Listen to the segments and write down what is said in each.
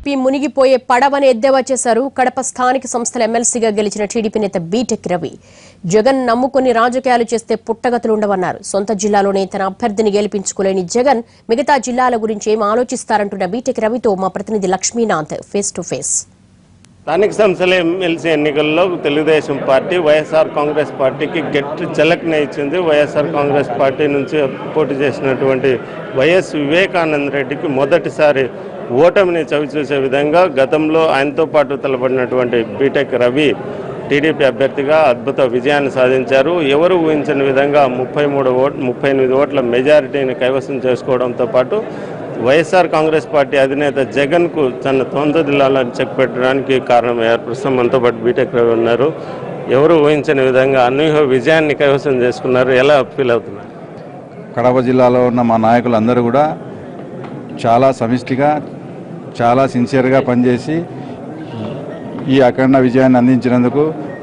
YCP మునిగిపోయే పడవని ఎద్దేవా చేశారు కడప స్థానిక సంస్థల ఎమ్మెల్సీగా గెలిచిన టీడీపీ నేత బీటెక్ రవి జగన్ నమ్ముకుని రాజకీయాలు చేస్తే పుట్టగతులుండవన్నారు సొంత జిల్లాలోనే తన అభ్యర్థిని గెలిపించుకోలేని జగన్ మిగతా జిల్లాల గురించి ఏం ఆలోచిస్తారంటున్న బీటెక్ రవితో మా ప్రతినిధి లక్ష్మీనాథ్ ఫేస్ టు ఫేస్ స్థానిక సంస్థల ఎమ్మెల్సీ ఎన్నికల్లో తెలుగుదేశం పార్టీ వైఎస్ఆర్ కాంగ్రెస్ పార్టీకి గట్టి చెలక్ని ఇచ్చింది వైఎస్ఆర్ కాంగ్రెస్ పార్టీ నుంచి పోటీ చేసినటువంటి వైఎస్ వివేకానంద రెడ్డికి మొదటిసారి ఓటమిని చవిచూసే విధంగా గతంలో ఆయనతో పాటు తలపడినటువంటి బీటెక్ రవి టీడీపీ అభ్యర్థిగా అద్భుత విజయాన్ని సాధించారు ఎవరు ఊహించని విధంగా ముప్పై మూడు ఓట్ ముప్పై ఎనిమిది ఓట్ల మెజారిటీని కైవసం చేసుకోవడంతో పాటు వైఎస్ఆర్ కాంగ్రెస్ పార్టీ అధినేత జగన్కు తన సొంత జిల్లాలను చెక్ పెట్టడానికి కారణమయ్యారు ప్రస్తుతం మనతో పాటు బీటెక్ రవి ఉన్నారు ఎవరు ఊహించని విధంగా అనూహ్య విజయాన్ని కైవసం చేసుకున్నారు ఎలా ఫీల్ అవుతున్నారు కడప జిల్లాలో ఉన్న మా నాయకులందరూ కూడా చాలా సమిష్టిగా చాలా సిన్సియర్గా పనిచేసి ఈ అఖండ విజయాన్ని అందించినందుకు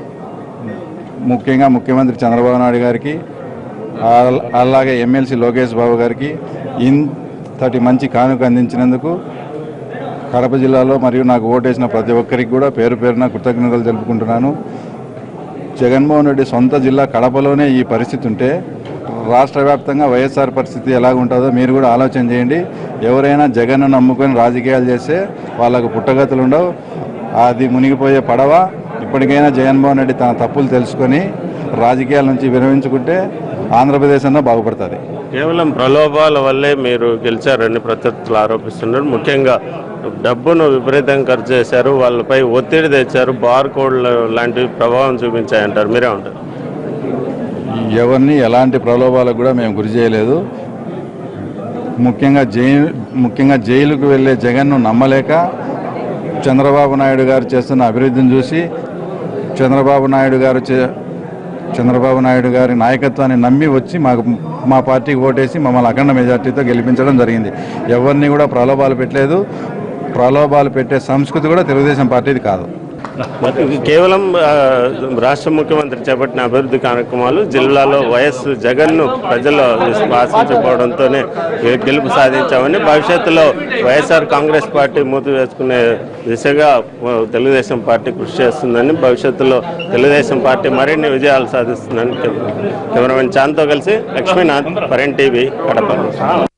ముఖ్యంగా ముఖ్యమంత్రి చంద్రబాబు నాయుడు గారికి అల్- అలాగే ఎమ్మెల్సీ లోకేష్ బాబు గారికి ఇంతటి మంచి కానుక అందించినందుకు కడప జిల్లాలో మరియు నాకు ఓటేసిన ప్రతి ఒక్కరికి కూడా పేరు పేరున కృతజ్ఞతలు తెలుపుకుంటున్నాను జగన్మోహన్ రెడ్డి సొంత జిల్లా కడపలోనే ఈ పరిస్థితి ఉంటే రాష్ట్ర వ్యాప్తంగా వైఎస్ఆర్ పరిస్థితి ఎలాగుంటుందో మీరు కూడా ఆలోచన చేయండి ఎవరైనా జగన్ను నమ్ముకొని రాజకీయాలు చేస్తే వాళ్ళకు పుట్టగతులు ఉండవు అది మునిగిపోయే పడవ ఇప్పటికైనా జగన్మోహన్ రెడ్డి తన తప్పులు తెలుసుకొని రాజకీయాల నుంచి విరమించుకుంటే ఆంధ్రప్రదేశ్ అన్నా బాగుపడుతుంది కేవలం ప్రలోభాల వల్లే మీరు గెలిచారని ప్రత్యర్థులు ఆరోపిస్తున్నారు ముఖ్యంగా డబ్బును విపరీతంగా ఖర్చు చేశారు వాళ్ళపై ఒత్తిడి తెచ్చారు బార్ కోడ్లు లాంటివి ప్రభావం చూపించాయంటారు మీరే ఉంటారు ఎవరిని ఎలాంటి ప్రలోభాలకు కూడా మేము గురి చేయలేదు ముఖ్యంగా జైలు ముఖ్యంగా జైలుకు వెళ్ళే జగన్ను నమ్మలేక చంద్రబాబు నాయుడు గారు చేస్తున్న అభివృద్ధిని చూసి చంద్రబాబు నాయుడు గారు చే- చంద్రబాబు నాయుడు గారి నాయకత్వాన్ని నమ్మి వచ్చి మాకు మా పార్టీకి ఓటేసి మమ్మల్ని అఖండ మెజార్టీతో గెలిపించడం జరిగింది ఎవరిని కూడా ప్రలోభాలు పెట్టలేదు ప్రలోభాలు పెట్టే సంస్కృతి కూడా తెలుగుదేశం పార్టీది కాదు ఇది కేవలం ఆ, రాష్ట్ర ముఖ్యమంత్రి చేపట్టిన అభివృద్ధి కార్యక్రమాలు జిల్లాలో వైఎస్ జగన్ను ప్రజలు ఆశించకపోవడంతోనే గె- గెలుపు సాధించామని భవిష్యత్తులో వైఎస్ఆర్ కాంగ్రెస్ పార్టీ మూతి వేసుకునే దిశగా ఆ, తెలుగుదేశం పార్టీ కృషి చేస్తుందని భవిష్యత్తులో తెలుగుదేశం పార్టీ మరిన్ని విజయాలు సాధిస్తుందని కెమెరామెన్ చాంద్తో కలిసి లక్ష్మీనాథ్ పరెన్ టీవీ కడప